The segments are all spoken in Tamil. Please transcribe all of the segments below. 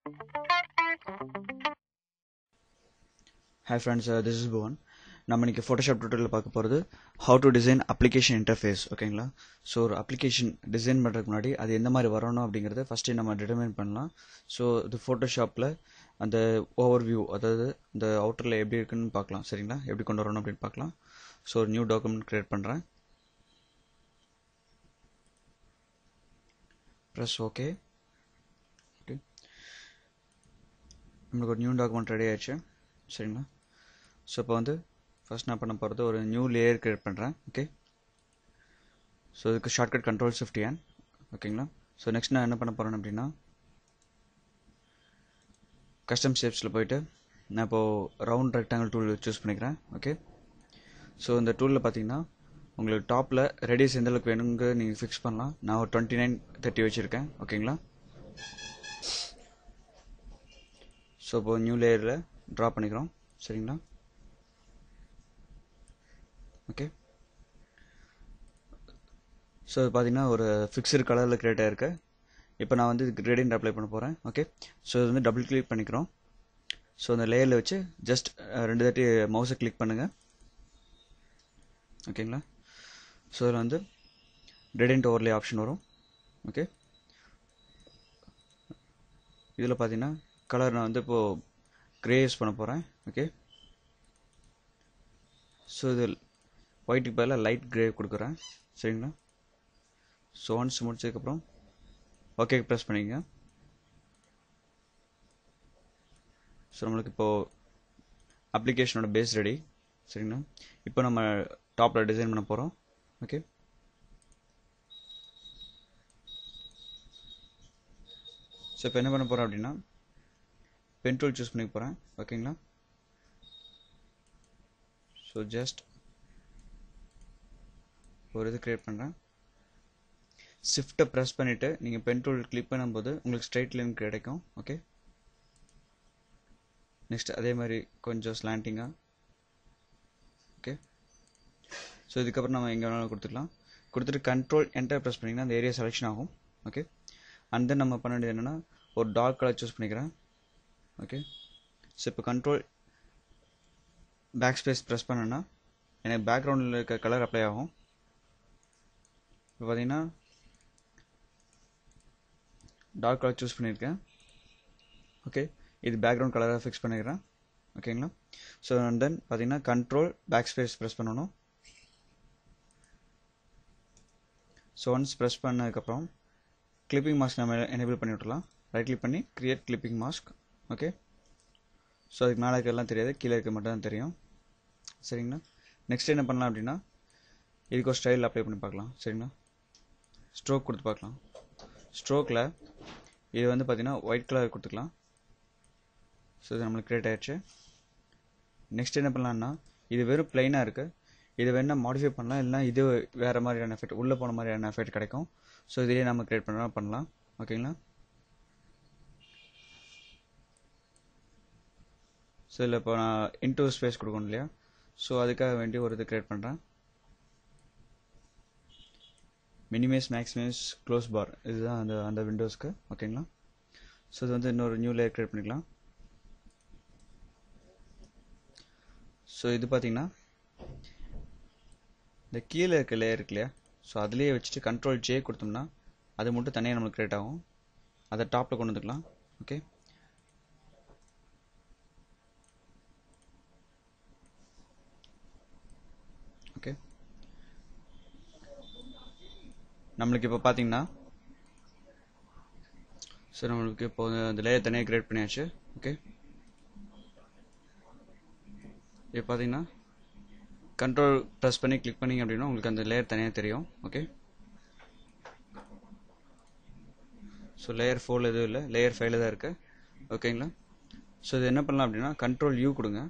hi friends this is Bhuvan நம்ம இன்னைக்கு ஃபோட்டோஷாப் டுட்டோரியல் பார்க்க போகிறது how to design application interface ஓகேங்களா ஸோ ஒரு அப்ளிகேஷன் டிசைன் பண்ணுறதுக்கு முன்னாடி அது எந்த மாதிரி வரணும் அப்படிங்கிறத ஃபஸ்ட்டு நம்ம டிட்டர்மைன் பண்ணலாம் ஸோ இது ஃபோட்டோஷாப்பில் அந்த ஓவர் வியூ அதாவது இந்த அவுட்டரில் எப்படி இருக்குன்னு பார்க்கலாம் சரிங்களா எப்படி கொண்டு வரணும் அப்படின்னு பார்க்கலாம் ஸோ ஒரு நியூ டாக்குமெண்ட் க்ரியேட் பண்ணுறேன் ப்ரெஸ் ஓகே ஓகே நம்மளுக்கு ஒரு நியூ டாக்குமெண்ட் ரெடி ஆயிடுச்சு சரிங்களா ஸோ இப்போ வந்து ஃபஸ்ட் நான் பண்ண போகிறது ஒரு நியூ லேயர் க்ரியேட் பண்ணுறேன் ஓகே ஸோ இதுக்கு ஷார்ட்கட் கண்ட்ரோல் ஃபிஃப்டி ஏன் ஓகேங்களா ஸோ நெக்ஸ்ட் நான் என்ன பண்ண போகிறேன் அப்படின்னா கஸ்டம் ஷேப்ஸில் போயிட்டு நான் இப்போது ரவுண்ட் ரெக்டாங்கிள் டூல் சூஸ் பண்ணிக்கிறேன் ஓகே ஸோ இந்த டூலில் பார்த்தீங்கன்னா உங்களுக்கு டாப்பில் ரெடியஸ் எந்த அளவுக்கு வேணுங்க நீங்கள் ஃபிக்ஸ் பண்ணலாம் நான் ஒரு டுவெண்ட்டி நைன் தேர்ட்டி வச்சுருக்கேன் ஓகேங்களா ஸோ இப்போ நியூ லேயரில் ட்ரா பண்ணிக்கிறோம் சரிங்களா ஓகே ஸோ இது பார்த்தீங்கன்னா ஒரு ஃபிக்ஸ்டு கலரில் க்ரியேட் ஆகிருக்கு இப்போ நான் வந்து இதுக்கு கிரேடியன்ட் அப்ளை பண்ண போகிறேன் ஓகே ஸோ இது வந்து டபுள் கிளிக் பண்ணிக்கிறோம் ஸோ அந்த லேயரில் வச்சு ஜஸ்ட் ரெண்டு தாட்டி மவுஸை கிளிக் பண்ணுங்கள் ஓகேங்களா ஸோ இதில் வந்து கிரேடியன்ட் ஓவர்லே ஆப்ஷன் வரும் ஓகே இதில் பார்த்தீங்கன்னா கலர் நான் வந்து இப்போது க்ரே யூஸ் பண்ண போகிறேன் ஓகே ஸோ இது ஒயிட்டுக்கு பதிலாக லைட் க்ரே கொடுக்குறேன் சரிங்களா ஸோ ஒன்ஸ் முடிச்சதுக்கப்புறம் ஓகே ப்ரெஸ் பண்ணிக்கங்க ஸோ நம்மளுக்கு இப்போது அப்ளிகேஷனோட பேஸ் ரெடி சரிங்களா இப்போ நம்ம டாப்பில் டிசைன் பண்ண போகிறோம் ஓகே ஸோ இப்போ என்ன பண்ண போகிறோம் அப்படின்னா பென் டூல் சூஸ் பண்ணி போகிறேன் ஓகேங்களா ஸோ ஜஸ்ட் ஒரு இது க்ரியேட் பண்ணுறேன் ஷிஃப்ட்டை ப்ரெஸ் பண்ணிவிட்டு நீங்கள் பென் டூல் கிளிக் பண்ணும்போது உங்களுக்கு ஸ்ட்ரைட் லைன் கிடைக்கும் ஓகே நெக்ஸ்ட் அதே மாதிரி கொஞ்சம் ஸ்லாண்டிங்காக ஓகே ஸோ இதுக்கப்புறம் நம்ம எங்கே வேணாலும் கொடுத்துக்கலாம் கொடுத்துட்டு கண்ட்ரோல் என்டர் ப்ரெஸ் பண்ணிங்கன்னா அந்த ஏரியா செலெக்ஷன் ஆகும் ஓகே அண்ட் தென் நம்ம பண்ண வேண்டியது என்னென்னா ஒரு டார்க் கலர் சூஸ் பண்ணிக்கிறேன் ஓகே ஸோ இப்போ கண்ட்ரோல் பேக் ஸ்பேஸ் ப்ரெஸ் பண்ணேன்னா எனக்கு பேக்ரவுண்டில் இருக்க கலர் அப்ளை ஆகும் இப்போ பார்த்தீங்கன்னா டார்க் கலர் சூஸ் பண்ணியிருக்கேன் ஓகே இது பேக்ரவுண்ட் கலராக ஃபிக்ஸ் பண்ணிக்கிறேன் ஓகேங்களா ஸோ அண்ட் தென் பார்த்தீங்கன்னா கண்ட்ரோல் பேக் ஸ்பேஸ் ப்ரெஸ் பண்ணணும் ஸோ ஒன்ஸ் ப்ரெஸ் பண்ணதுக்கப்புறம் கிளிப்பிங் மாஸ்க் நம்ம எனேபிள் பண்ணி விட்டுலாம் ரைட் கிளிக் பண்ணி create clipping mask okay so அதுக்கு மேலே இருக்கலாம் தெரியாது கீழே இருக்க மட்டும் தான் தெரியும் சரிங்களா நெக்ஸ்ட் என்ன பண்ணலாம் அப்படின்னா இதுக்கு ஒரு ஸ்டைல் அப்ளை பண்ணி பார்க்கலாம் சரிங்களா ஸ்ட்ரோக் கொடுத்து பார்க்கலாம் ஸ்ட்ரோக்கில் இது வந்து பார்த்திங்கன்னா ஒயிட் கலர் கொடுத்துக்கலாம் ஸோ இது நம்மளுக்கு க்ரியேட் ஆயிடுச்சு நெக்ஸ்ட் என்ன பண்ணலான்னா இது வெறும் பிளைனாக இருக்குது இது வேணால் மாடிஃபை பண்ணலாம் இல்லைனா இது வேறு மாதிரியான எஃபெக்ட் உள்ளே போன மாதிரியான எஃபெக்ட் கிடைக்கும் ஸோ இதிலே நம்ம க்ரியேட் பண்ணலாம் பண்ணலாம் ஓகேங்களா ஸோ இதில் இப்போ நான் இன்டூ ஸ்பேஸ் கொடுக்கணும் இல்லையா ஸோ அதுக்காக வேண்டி ஒரு இது க்ரியேட் பண்ணுறேன் மினிமைஸ் மேக்ஸிமைஸ் க்ளோஸ் பார் இதுதான் அந்த அந்த விண்டோஸ்க்கு ஓகேங்களா ஸோ இது வந்து இன்னொரு நியூ லேயர் க்ரியேட் பண்ணிக்கலாம் ஸோ இது பார்த்தீங்கன்னா இந்த கீழே இருக்க லேயர் இருக்கு இல்லையா ஸோ அதுலேயே வச்சுட்டு கண்ட்ரோல் ஜே கொடுத்தோம்னா அது மட்டும் தனியாக நம்மளுக்கு க்ரியேட் ஆகும் அதை டாப்பில் கொண்டு வந்துக்கலாம் ஓகே ஓகே நம்மளுக்கு இப்போ பார்த்தீங்கன்னா ஸோ நம்மளுக்கு இப்போ அந்த லேயர் தனியாக க்ரியேட் பண்ணியாச்சு ஓகே இப்போ பார்த்தீங்கன்னா கண்ட்ரோல் ப்ரெஸ் பண்ணி கிளிக் பண்ணிங்க அப்படின்னா உங்களுக்கு அந்த லேயர் தனியாக தெரியும் ஓகே ஸோ லேயர் ஃபோரில் எதுவும் இல்லை லேயர் ஃபைவ்ல தான் இருக்குது ஓகேங்களா ஸோ இது என்ன பண்ணலாம் அப்படின்னா கண்ட்ரோல் யூ கொடுங்க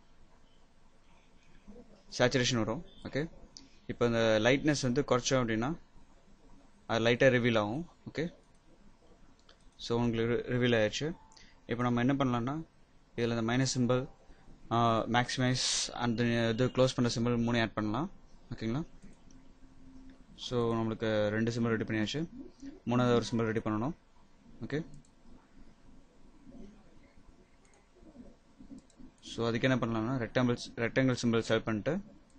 சேச்சுரேஷன் வரும் ஓகே இப்போ இந்த லைட்னஸ் வந்து குறைச்சோம் அப்படின்னா அது லைட்டாக ரிவீல் ஆகும் ஓகே ஸோ உங்களுக்கு ரிவீல் ஆயிடுச்சு இப்போ நம்ம என்ன பண்ணலாம்னா இதில் இந்த மைனஸ் சிம்பிள் மேக்ஸிமைஸ் அந்த இது க்ளோஸ் பண்ணுற சிம்பிள் மூணு ஆட் பண்ணலாம் ஓகேங்களா ஸோ நம்மளுக்கு ரெண்டு சிம்பிள் ரெடி பண்ணியாச்சு மூணாவது ஒரு சிம்பிள் ரெடி பண்ணணும் ஓகே ஸோ அதுக்கு என்ன பண்ணலாம்னா ரெக்டாங்கிள்ஸ் ரெக்டாங்கிள் சிம்பிள் செலக்ட் பண்ணிட்டு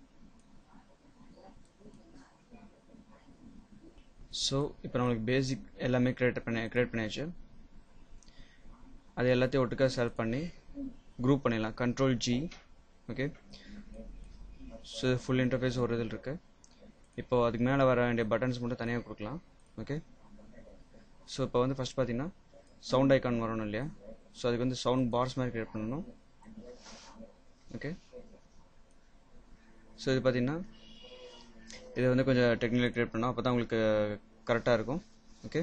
ஸோ இப்போ நம்மளுக்கு பேசிக் எல்லாமே கிரியேட் பண்ணி கிரியேட் பண்ணியாச்சு அது எல்லாத்தையும் ஒட்டுக்கா செலக்ட் பண்ணி குரூப் பண்ணிடலாம் control G okay so full interface ஒரு இதில் இருக்குது இப்போ அதுக்கு மேலே வர வேண்டிய பட்டன்ஸ் மட்டும் தனியாக கொடுக்கலாம் ஓகே ஸோ இப்போ வந்து ஃபஸ்ட் பார்த்தீங்கன்னா சவுண்ட் ஐக்கான் வரணும் இல்லையா ஸோ அதுக்கு வந்து சவுண்ட் பார்ஸ் மாதிரி கிரியேட் பண்ணணும் ஓகே ஸோ இது பார்த்தீங்கன்னா இதை வந்து கொஞ்சம் டெக்னிக்கல் கிரியேட் பண்ணோம் அப்போ தான் உங்களுக்கு கரெக்டாக இருக்கும் ஓகே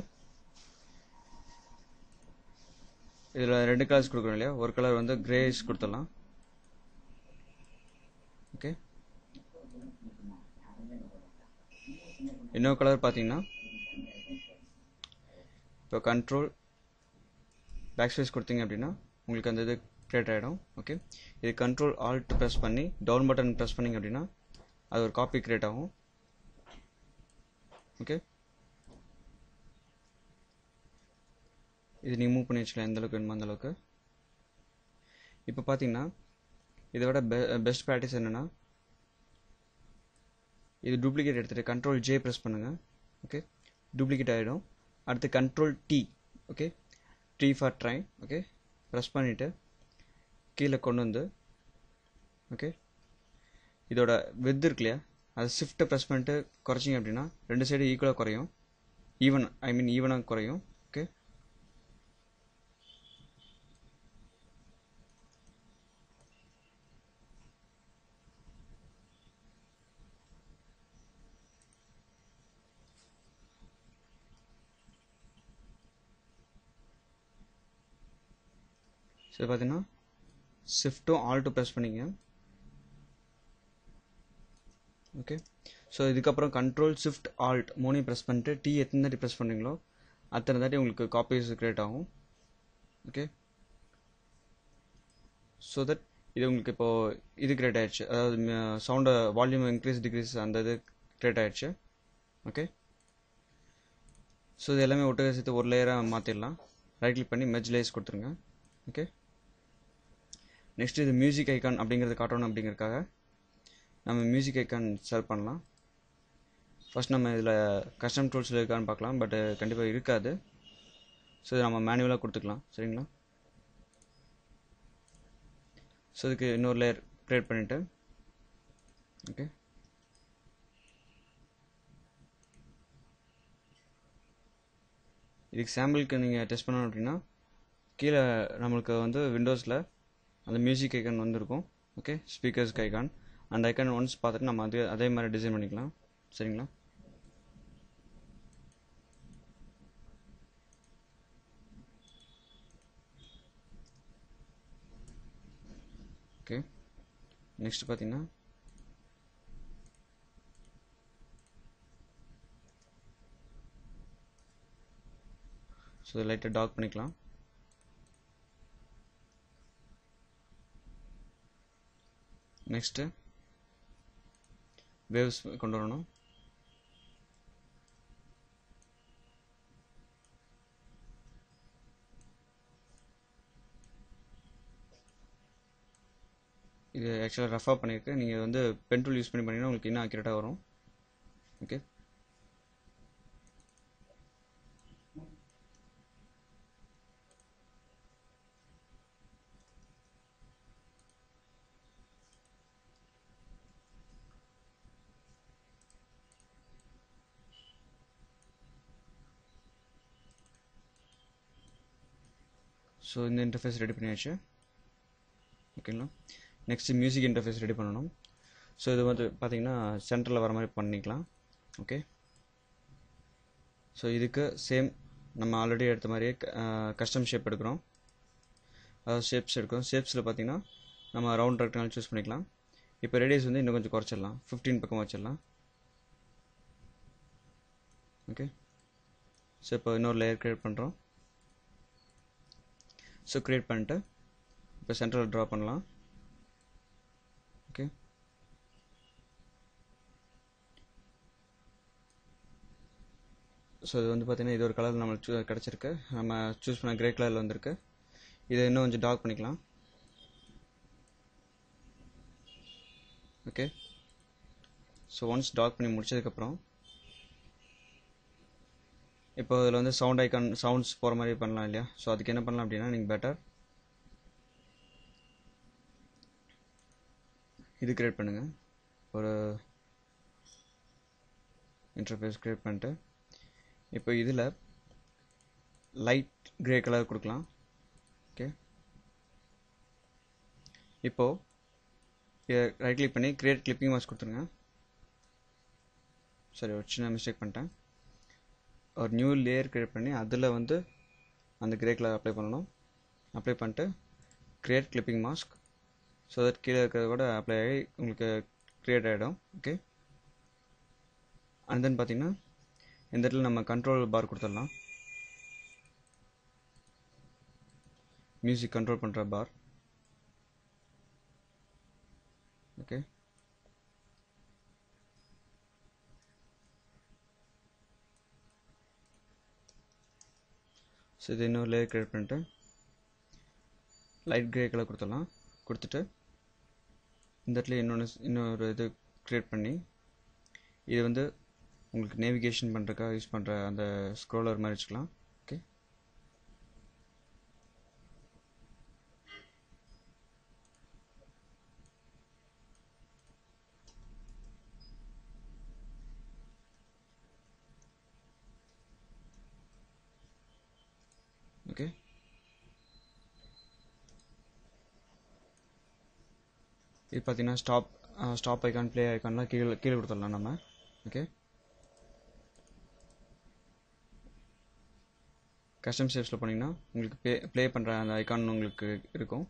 இதில் ரெண்டு கலர்ஸ் கொடுக்குறோம் இல்லையா ஒரு கலர் வந்து கிரேஸ் கொடுத்துடலாம் ஓகே இன்னொரு கலர் பார்த்தீங்கன்னா இப்போ கண்ட்ரோல் பேக் ஸ்பேஸ் கொடுத்தீங்க அப்படின்னா உங்களுக்கு அந்த இது க்ரியேட் ஆகிடும் ஓகே இது கண்ட்ரோல் ஆல்ட் ப்ரெஸ் பண்ணி டவுன் பட்டன் ப்ரெஸ் பண்ணிங்க அப்படின்னா அது ஒரு காப்பி க்ரியேட் ஆகும் ஓகே இது நீங்கள் மூவ் பண்ணி வச்சுக்கலாம் எந்த அளவுக்கு வேணுமோ அந்த அளவுக்கு இப்போ பார்த்தீங்கன்னா இதை விட பெ பெஸ்ட் ப்ராக்டிஸ் என்னென்னா இது டூப்ளிகேட் எடுத்துகிட்டு கண்ட்ரோல் ஜே ப்ரெஸ் பண்ணுங்கள் ஓகே டூப்ளிகேட் ஆகிடும் அடுத்து control D okay D for train okay press பண்ணிவிட்டு கீழே கொண்டு வந்து ஓகே இதோட வித் இருக்கு இல்லையா அது ஷிஃப்ட்டை ப்ரெஸ் பண்ணிட்டு குறைச்சிங்க அப்படின்னா ரெண்டு சைடு ஈக்குவலாக குறையும் ஈவன் ஐ மீன் ஈவனாக குறையும் ஓகே சரி பார்த்தீங்கன்னா ஷிஃப்ட்டும் ஆல்ட்டும் ப்ரெஸ் பண்ணிங்க ஓகே ஸோ இதுக்கப்புறம் கண்ட்ரோல் ஷிஃப்ட் ஆல்ட் மூணையும் ப்ரெஸ் பண்ணிட்டு டி எத்தனை தாட்டி ப்ரெஸ் பண்ணுறீங்களோ அத்தனை தாட்டி உங்களுக்கு காப்பீஸ் க்ரியேட் ஆகும் ஓகே ஸோ தட் இது உங்களுக்கு இப்போது இது க்ரியேட் ஆயிடுச்சு அதாவது சவுண்டை வால்யூம் இன்க்ரீஸ் டிக்ரீஸ் அந்த இது க்ரியேட் ஆயிடுச்சு ஓகே ஸோ இது எல்லாமே ஒட்டுக்க சேர்த்து ஒரு லேயராக மாற்றிடலாம் ரைட் கிளிக் பண்ணி மெஜ் லேயர்ஸ் கொடுத்துருங்க ஓகே நெக்ஸ்ட் இது மியூசிக் ஐக்கான் அப்படிங்கிறது காட்டணும் அப்படிங்கிறதுக்காக நம்ம மியூசிக் ஐக்கான் செலக்ட் பண்ணலாம் ஃபஸ்ட் நம்ம இதில் கஸ்டம் டூல்ஸில் இருக்கான்னு பார்க்கலாம் பட் கண்டிப்பாக இருக்காது ஸோ இதை நம்ம மேனுவலாக கொடுத்துக்கலாம் சரிங்களா ஸோ இதுக்கு இன்னொரு லேயர் க்ரியேட் பண்ணிவிட்டு ஓகே இதுக்கு சாம்பிளுக்கு நீங்கள் டெஸ்ட் பண்ணணும் அப்படின்னா கீழே நம்மளுக்கு வந்து விண்டோஸில் அந்த மியூசிக் ஐக்கான் வந்துருக்கும் ஓகே ஸ்பீக்கர்ஸ் ஐக்கான் அந்த ஐக்கான் ஒன்ஸ் பார்த்துட்டு நம்ம அதே அதே மாதிரி டிசைன் பண்ணிக்கலாம் சரிங்களா ஓகே நெக்ஸ்ட் பார்த்தீங்கன்னா ஸோ இதை லைட்டாக டாக் பண்ணிக்கலாம் நெக்ஸ்ட்டு வேவ்ஸ் கொண்டு வரணும் இது ஆக்சுவலாக ரஃபாக பண்ணியிருக்கு நீங்கள் வந்து பென் டூல் யூஸ் பண்ணி பண்ணிங்கன்னா உங்களுக்கு இன்னும் அக்யூரேட்டாக வரும் ஓகே ஸோ இந்த இன்டர்ஃபேஸ் ரெடி பண்ணியாச்சு ஓகேங்களா நெக்ஸ்ட் மியூசிக் இன்டர்ஃபேஸ் ரெடி பண்ணணும் ஸோ இது வந்து பார்த்தீங்கன்னா சென்டரில் வர மாதிரி பண்ணிக்கலாம் ஓகே ஸோ இதுக்கு சேம் நம்ம ஆல்ரெடி எடுத்த மாதிரியே கஸ்டம் ஷேப் எடுக்கிறோம் அதாவது ஷேப்ஸ் எடுக்கிறோம் ஷேப்ஸில் பார்த்தீங்கன்னா நம்ம ரவுண்ட் ரெக்டாங்கல் சூஸ் பண்ணிக்கலாம் இப்போ ரேடியஸ் வந்து இன்னும் கொஞ்சம் குறைச்சிடலாம் ஃபிஃப்டீன் பக்கம் வச்சிடலாம் ஓகே ஸோ இப்போ இன்னொரு லேயர் க்ரியேட் பண்ணுறோம் ஸோ க்ரியேட் பண்ணிட்டு இப்போ சென்டரில் ட்ரா பண்ணலாம் ஓகே ஸோ இது வந்து பார்த்திங்கன்னா இது ஒரு கலர் நம்மளுக்கு சூ கிடச்சிருக்கு நம்ம சூஸ் பண்ண கிரே கலரில் வந்திருக்கு இதை இன்னும் கொஞ்சம் டார்க் பண்ணிக்கலாம் ஓகே ஸோ ஒன்ஸ் டாக் பண்ணி முடிச்சதுக்கப்புறம் இப்போ இதில் வந்து சவுண்ட் ஐக்கான் சவுண்ட்ஸ் போகிற மாதிரி பண்ணலாம் இல்லையா ஸோ அதுக்கு என்ன பண்ணலாம் அப்படின்னா நீங்கள் பெட்டர் இது கிரியேட் பண்ணுங்கள் ஒரு இன்டர்ஃபேஸ் கிரியேட் பண்ணிட்டு இப்போ இதில் லைட் கிரே கலர் கொடுக்கலாம் ஓகே இப்போது ரைட் கிளிக் பண்ணி கிரியேட் கிளிப்பிங் மாஸ்க் கொடுத்துருங்க சரி ஒரு சின்ன மிஸ்டேக் பண்ணிட்டேன் ஒரு நியூ லேயர் கிரியேட் பண்ணி அதில் வந்து அந்த கிரே கலர் அப்ளை பண்ணணும் அப்ளை பண்ணிட்டு create clipping mask so that கீழே இருக்கிறத கூட அப்ளை ஆகி உங்களுக்கு க்ரியேட் ஆகிடும் ஓகே அண்ட் தென் பார்த்தீங்கன்னா இந்த இடத்துல நம்ம கண்ட்ரோல் பார் கொடுத்துடலாம் மியூசிக் கண்ட்ரோல் பண்ணுற பார் ஓகே ஸோ இது இன்னொரு லேயர் க்ரியேட் பண்ணிட்டு லைட் க்ரே கலர் கொடுத்துடலாம் கொடுத்துட்டு இந்த இடத்துல இன்னொன்று இன்னொரு இது க்ரியேட் பண்ணி இது வந்து உங்களுக்கு நேவிகேஷன் பண்ணுறதுக்காக யூஸ் பண்ணுற அந்த ஸ்க்ரோலர் மாதிரி வச்சுக்கலாம் ஓகே ஓகே இது பார்த்தீங்கன்னா ஸ்டாப் ஸ்டாப் ஐக்கான் ப்ளே ஐக்கான்லாம் கீழே கீழே கொடுத்துடலாம் நம்ம ஓகே கஸ்டம் ஷேப்ஸில் போனீங்கன்னா உங்களுக்கு ப்ளே ப்ளே பண்ணுற அந்த ஐக்கான் உங்களுக்கு இருக்கும்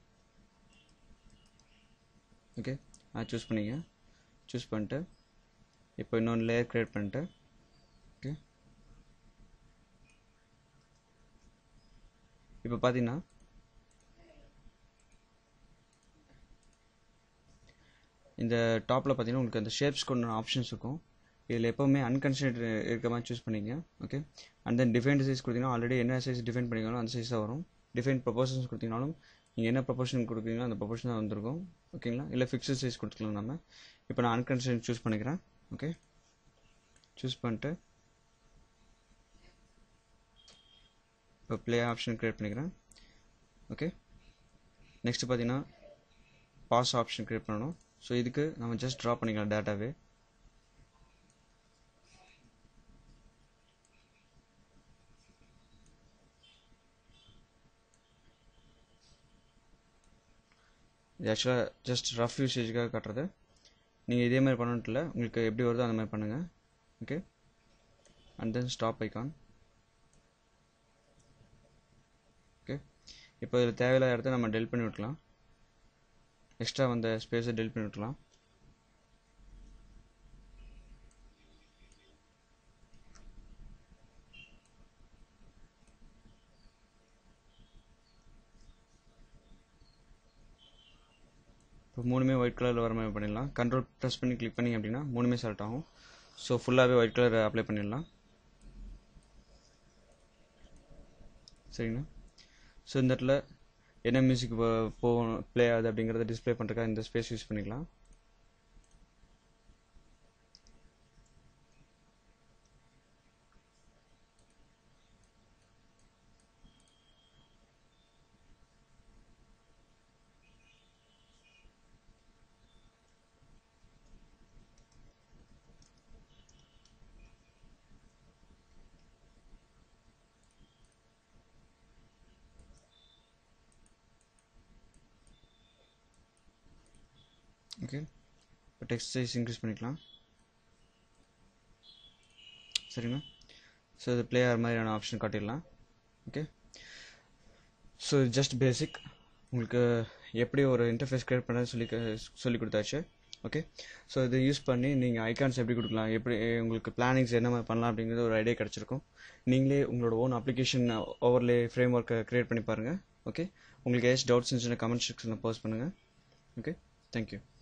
ஓகே அதை சூஸ் பண்ணிங்க சூஸ் பண்ணிட்டு இப்போ இன்னொன்று லேயர் க்ரியேட் பண்ணிட்டு ஓகே இப்போ பார்த்தீங்கன்னா இந்த டாப்பில் பார்த்தீங்கன்னா உங்களுக்கு அந்த ஷேப்ஸ் கொண்ட ஆப்ஷன்ஸ் இருக்கும் இதில் எப்போவுமே அன்கன்சிடர் இருக்க மாதிரி சூஸ் பண்ணிங்க okay and then define size கொடுத்தீங்கன்னா ஆல்ரெடி என்ன சைஸ் டிஃபைன் பண்ணிக்கணும் அந்த சைஸ் தான் வரும் டிஃபைன் ப்ரொபோஷன்ஸ் கொடுத்தீங்கனாலும் நீங்கள் என்ன ப்ரொபோஷன் கொடுக்குறீங்களோ அந்த ப்ரொபோஷன் தான் வந்திருக்கும் ஓகேங்களா இல்லை ஃபிக்ஸ்டு சைஸ் கொடுத்துக்கலாம் நம்ம இப்போ நான் அன்கன்சிடர் சூஸ் பண்ணிக்கிறேன் ஓகே சூஸ் பண்ணிட்டு இப்போ ப்ளே ஆப்ஷன் க்ரியேட் பண்ணிக்கிறேன் ஓகே நெக்ஸ்ட் பார்த்தீங்கன்னா பாஸ் ஆப்ஷன் க்ரியேட் பண்ணணும் ஸோ இதுக்கு நம்ம ஜஸ்ட் ட்ரா பண்ணிக்கலாம் டேட்டாவே இது ஆக்சுவலாக ஜஸ்ட் ரஃப் யூசேஜுக்காக காட்டுறது நீங்கள் இதே மாதிரி பண்ணணுன்ட்டு இல்லை உங்களுக்கு எப்படி வருதோ அந்த மாதிரி பண்ணுங்கள் okay and then stop icon okay இப்போ இதில் தேவையில்லாத இடத்த நம்ம டெல் பண்ணி விட்டுலாம் எக்ஸ்ட்ரா வந்த ஸ்பேஸை டெல் பண்ணி விட்டுலாம் இப்போ மூணுமே ஒயிட் கலரில் வர மாதிரி பண்ணிடலாம் கண்ட்ரோல் ப்ரெஸ் பண்ணி கிளிக் பண்ணி அப்படின்னா மூணுமே செலக்ட் ஆகும் ஸோ ஃபுல்லாகவே ஒயிட் கலர் அப்ளை பண்ணிடலாம் சரிங்கண்ணா ஸோ இந்த இடத்துல என்ன மியூசிக் போகணும் ப்ளே ஆகுது அப்படிங்கிறத டிஸ்பிளே பண்ணுறதுக்காக இந்த ஸ்பேஸ் யூஸ் பண்ணிக்கலாம் ஓகே இப்போ டெக்ஸ்ட் சைஸ் இன்க்ரீஸ் பண்ணிக்கலாம் சரிங்களா ஸோ இது ப்ளே ஆகிற மாதிரியான ஆப்ஷன் காட்டிடலாம் ஓகே ஸோ ஜஸ்ட் பேசிக் உங்களுக்கு எப்படி ஒரு இன்டர்ஃபேஸ் க்ரியேட் பண்ண சொல்லி சொல்லி கொடுத்தாச்சு ஓகே ஸோ இதை யூஸ் பண்ணி நீங்கள் ஐகான்ஸ் எப்படி கொடுக்கலாம் எப்படி உங்களுக்கு பிளானிங்ஸ் என்ன மாதிரி பண்ணலாம் அப்படிங்கிறது ஒரு ஐடியா கிடச்சிருக்கும் நீங்களே உங்களோட ஓன் அப்ளிகேஷன் ஓவர்லே ஃப்ரேம் ஒர்க்கை க்ரியேட் பண்ணி பாருங்கள் ஓகே உங்களுக்கு ஏதாச்சும் டவுட்ஸ் இருந்துச்சுன்னா கமெண்ட் செக்ஷனில் போஸ்ட் பண்ணுங்கள் ஓகே தேங்க்யூ